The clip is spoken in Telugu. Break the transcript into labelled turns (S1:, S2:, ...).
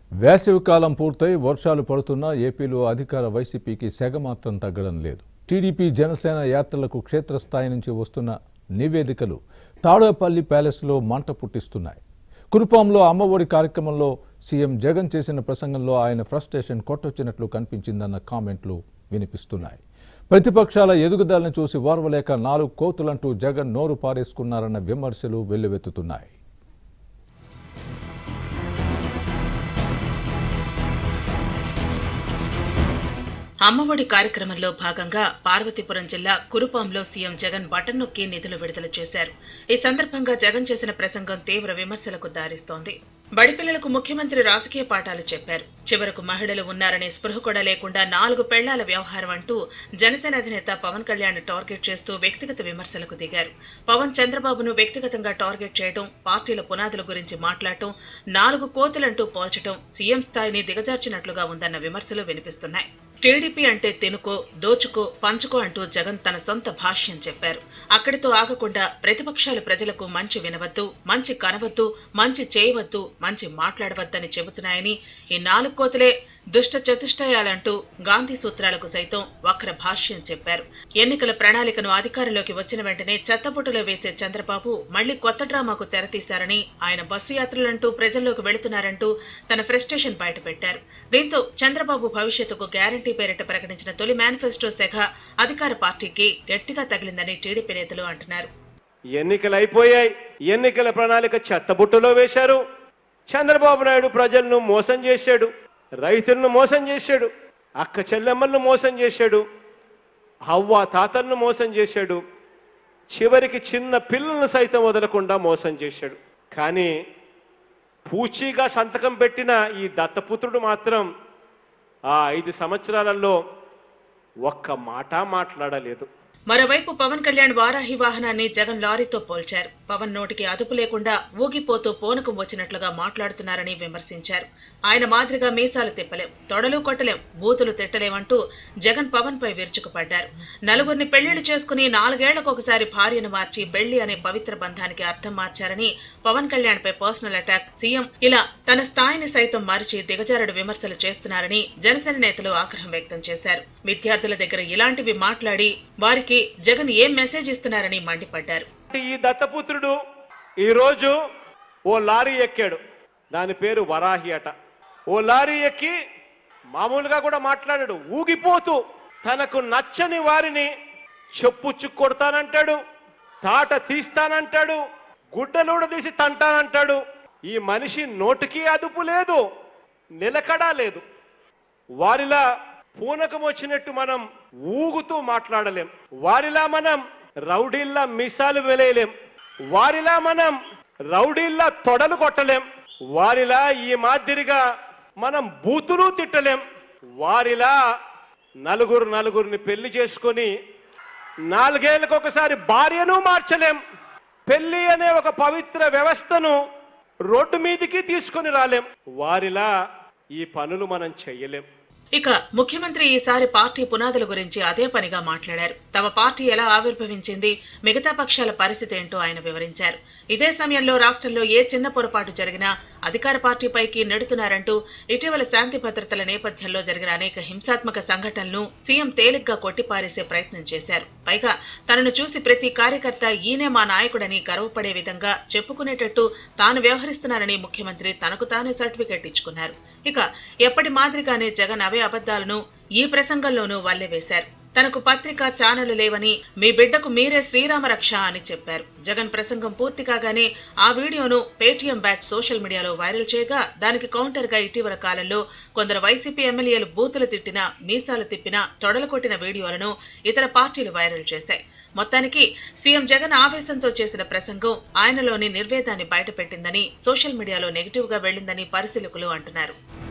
S1: వేసవికాలం పూర్తయి వర్షాలు పడుతున్నా ఏపీలో అధికార వైసీపీకి సెగ మాత్రం తగ్గడం లేదు టీడీపీ జనసేన యాత్రలకు క్షేత్రస్థాయి నుంచి వస్తున్న నివేదికలు తాడేపల్లి ప్యాలెస్లో మంట పుట్టిస్తున్నాయి కురుపాంలో అమ్మఒడి కార్యక్రమంలో సీఎం జగన్ చేసిన ప్రసంగంలో ఆయన ఫ్రస్ట్రేషన్ కొట్టొచ్చినట్లు కనిపించిందన్న కామెంట్లు వినిపిస్తున్నాయి ప్రతిపక్షాల ఎదుగుదలను చూసి ఓర్వలేక నాలుగు కోతులంటూ జగన్ నోరు పారేసుకున్నారన్న విమర్శలు వెల్లువెత్తుతున్నాయి
S2: అమ్మఒడి కార్యక్రమంలో భాగంగా పార్వతీపురం జిల్లా కురుపాంలో సీఎం జగన్ బటన్ నొక్కి నిధులు విడుదల చేశారు ఈ సందర్భంగా జగన్ చేసిన ప్రసంగం తీవ్ర విమర్శలకు దారిస్తోంది బడిపిల్లలకు ముఖ్యమంత్రి రాజకీయ పాఠాలు చెప్పారు చివరకు మహిళలు ఉన్నారనే స్పృహ కూడా లేకుండా నాలుగు పెళ్లాల వ్యవహారం అంటూ జనసేన అధినేత పవన్ కళ్యాణ్ టార్గెట్ చేస్తూ వ్యక్తిగత విమర్శలకు దిగారు పవన్ చంద్రబాబును వ్యక్తిగతంగా టార్గెట్ చేయడం పార్టీల పునాదుల గురించి మాట్లాడటం నాలుగు కోతులంటూ పోల్చటం సీఎం స్థాయిని దిగజార్చినట్లుగా ఉందన్న విమర్శలు వినిపిస్తున్నాయి టీడీపీ అంటే తెనుకో దోచుకో పంచుకో అంటూ జగన్ తన సొంత భాష్యం చెప్పారు అక్కడితో ఆగకుండా ప్రతిపక్షాలు ప్రజలకు మంచి వినవద్దు మంచి కనవద్దు మంచి చేయవద్దు మంచి మాట్లాడవద్దని చెబుతున్నాయని ఈ నాలుగు కోతులే దుష్ట చతుష్టయాలంటూ గాంధీ సూత్రాలకు సైతం వక్ర భాష్యం చెప్పారు ఎన్నికల ప్రణాళికను అధికారంలోకి వచ్చిన వెంటనే చెత్తపుట్టులో వేసే చంద్రబాబు మళ్లీ కొత్త డ్రామాకు తెరతీశారని ఆయన బస్సు యాత్రలంటూ ప్రజల్లోకి వెళుతున్నారంటూ తన ఫ్రస్ట్రేషన్ బయటపెట్టారు దీంతో చంద్రబాబు భవిష్యత్తుకు గ్యారంటీ పేరిట ప్రకటించిన తొలి మేనిఫెస్టో శాఖ అధికార పార్టీకి గట్టిగా తగిలిందని టీడీపీ నేతలు అంటున్నారు
S3: ఎన్నికలు అయిపోయాయి ఎన్నికల ప్రణాళిక చెత్తబుట్టలో వేశారు చంద్రబాబు నాయుడు ప్రజలను మోసం చేశాడు రైతులను మోసం చేశాడు అక్క చెల్లెమ్మలను మోసం చేశాడు హవ్వ తాతలను మోసం చేశాడు చివరికి చిన్న పిల్లలను సైతం వదలకుండా మోసం చేశాడు కానీ పూచీగా సంతకం పెట్టిన ఈ దత్తపుత్రుడు మాత్రం ఆ ఐదు సంవత్సరాలలో ఒక్క మాట మాట్లాడలేదు
S2: మరోవైపు పవన్ కళ్యాణ్ వారాహి వాహనాన్ని జగన్ లారీతో పోల్చారు పవన్ నోటికి అదుపు లేకుండా ఊగిపోతూ పోనకం వచ్చినట్లుగా మాట్లాడుతున్నారని విమర్శించారు ఆయన మాదిరిగా మీసాలు తిప్పలేం తొడలు కొట్టలేం బూతులు తిట్టలేమంటూ జగన్ పవన్ పై విరుచుకుపడ్డారు నలుగురిని పెళ్లిళ్లు చేసుకుని నాలుగేళ్లకు ఒకసారి భార్యను మార్చి బెళ్లి అనే పవిత్ర బంధానికి అర్థం మార్చారని పవన్ కళ్యాణ్ పై పర్సనల్ అటాక్ సీఎం ఇలా తన స్థాయిని సైతం మార్చి దిగజారుడు విమర్శలు చేస్తున్నారని జనసేన నేతలు ఆగ్రహం వ్యక్తం చేశారు విద్యార్థుల దగ్గర ఇలాంటివి మాట్లాడి వారికి జగన్ ఏం మెసేజ్ ఇస్తున్నారని మండిపడ్డారు
S3: ఈ దత్తపుత్రుడు ఈరోజు ఓ లారీ ఎక్కాడు దాని పేరు వరాహి అట ఓ లారీ ఎక్కి మామూలుగా కూడా మాట్లాడాడు ఊగిపోతూ తనకు నచ్చని వారిని చెప్పుచ్చు కొడతానంటాడు తాట తీస్తానంటాడు గుడ్డలూడ తీసి తంటానంటాడు ఈ మనిషి నోటికి అదుపు లేదు నిలకడా లేదు వారిలా పూనకం వచ్చినట్టు మనం ఊగుతూ మాట్లాడలేం వారిలా మనం రౌడీల్లా మిసాలు వెలేయలేం వారిలా మనం రౌడీల్లా తొడలు కొట్టలేం వారిలా ఈ మాదిరిగా మనం బూతులు తిట్టలేం వారిలా నలుగురు నలుగురిని పెళ్లి చేసుకొని నాలుగేళ్లకు ఒకసారి భార్యను మార్చలేం పెళ్లి అనే ఒక పవిత్ర వ్యవస్థను రోడ్డు మీదికి తీసుకొని రాలేం వారిలా ఈ పనులు మనం చెయ్యలేం
S2: ఇక ముఖ్యమంత్రి ఈసారి పార్టీ పునాదుల గురించి అదే పనిగా మాట్లాడారు తమ పార్టీ ఎలా ఆవిర్భవించింది మిగతా పక్షాల పరిస్థితి ఏంటో ఆయన వివరించారు ఇదే సమయంలో రాష్ట్రంలో ఏ చిన్న పొరపాటు జరిగినా అధికార పార్టీపైకి నెడుతున్నారంటూ ఇటీవల శాంతి భద్రతల నేపథ్యంలో జరిగిన అనేక హింసాత్మక సంఘటనలను సీఎం తేలిగ్గా కొట్టిపారేసే ప్రయత్నం చేశారు పైగా తనను చూసి ప్రతి కార్యకర్త ఈయనే మా నాయకుడని గర్వపడే విధంగా చెప్పుకునేటట్టు తాను వ్యవహరిస్తున్నానని ముఖ్యమంత్రి తనకు తానే సర్టిఫికెట్ ఇచ్చుకున్నారు ఇక ఎప్పటి మాదిరిగానే జగన్ అవే అబద్ధాలను ఈ ప్రసంగంలోనూ వల్లెవేశారు తనకు పత్రిక ఛానళ్లు లేవని మీ బిడ్డకు మీరే శ్రీరామ రక్ష అని చెప్పారు జగన్ ప్రసంగం పూర్తి కాగానే ఆ వీడియోను Paytm batch social media viral చేయగా దానికి కౌంటర్ గా ఇటీవల కాలంలో కొందరు వైసీపీ ఎమ్మెల్యేలు బూతులు తిట్టిన మీసాలు తిప్పిన తొడలు కొట్టిన వీడియోలను ఇతర పార్టీలు వైరల్ చేశాయి మొత్తానికి సీఎం జగన్ ఆవేశంతో చేసిన ప్రసంగం ఆయనలోని నిర్వేదాన్ని బయటపెట్టిందని సోషల్ మీడియాలో నెగిటివ్ గా వెళ్లిందని పరిశీలకులు అంటున్నారు